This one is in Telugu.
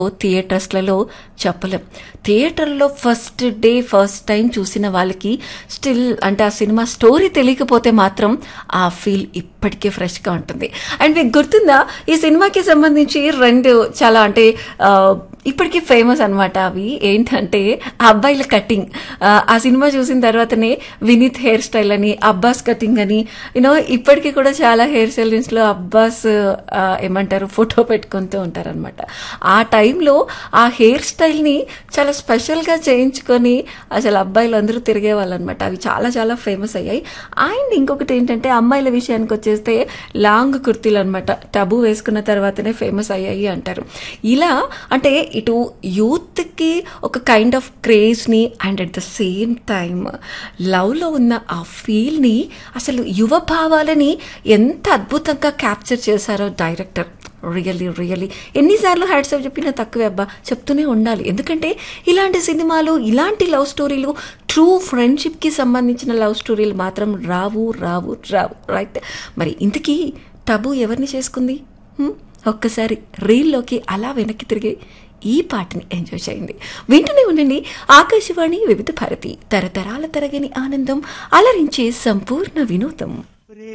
థియేటర్స్లలో చెప్పలేం థియేటర్లో ఫస్ట్ డే ఫస్ట్ టైం చూసిన వాళ్ళకి స్టిల్ అంటే ఆ సినిమా స్టోరీ తెలియకపోతే మాత్రం ఆ ఫీల్ ఇప్పటికే ఫ్రెష్గా ఉంటుంది అండ్ మీకు గుర్తుందా ఈ సినిమాకి సంబంధించి రెండు చాలా అంటే ఆ, ఇప్పటికీ ఫేమస్ అన్నమాట అవి ఏంటంటే ఆ అబ్బాయిల కటింగ్ ఆ సినిమా చూసిన తర్వాతనే వినీత్ హెయిర్ స్టైల్ అని అబ్బాస్ కటింగ్ అని యూనో ఇప్పటికీ కూడా చాలా హెయిర్ సెలూన్స్ లో అబ్బాస్ ఆ, ఏమంటారు ఫోటో పెట్టుకుంటూ ఉంటారనమాట ఆ టైంలో ఆ హెయిర్ స్టైల్ ని చాలా స్పెషల్ గా చేయించుకొని అసలు అబ్బాయిలు అందరూ తిరిగే వాళ్ళు అనమాట అవి చాలా చాలా ఫేమస్ అయ్యాయి అండ్ ఇంకొకటి ఏంటంటే అమ్మాయిల విషయానికి వచ్చేస్తే లాంగ్ కుర్తీలు అనమాట టబు వేసుకున్న తర్వాతనే ఫేమస్ అయ్యాయి అంటారు ఇలా అంటే ఇటు యూత్కి ఒక కైండ్ ఆఫ్ క్రేజ్ని and at the same time లవ్లో ఉన్న ఆ ఫీల్ని అసలు యువ భావాలని ఎంత అద్భుతంగా క్యాప్చర్ చేశారో డైరెక్టర్ రియల్లీ రియల్లీ ఎన్నిసార్లు హ్యాట్స్ ఆఫ్ చెప్పినా తక్కువే అబ్బా చెప్తూనే ఉండాలి ఎందుకంటే ఇలాంటి సినిమాలు ఇలాంటి లవ్ స్టోరీలు ట్రూ ఫ్రెండ్షిప్కి సంబంధించిన లవ్ స్టోరీలు మాత్రం రావు రావు రావు రైట్ మరి ఇంతకీ టబు ఎవరిని చేసుకుంది హ్మ్? ఒక్కసారి రీల్లోకి అలా వెనక్కి తిరిగి ఈ పాటని ఎంజాయ్ చేయండి వింటూనే ఉండండి ఆకాశవాణి వివిధ భారతి తరతరాల తరగని ఆనందం అలరించే సంపూర్ణ వినోదం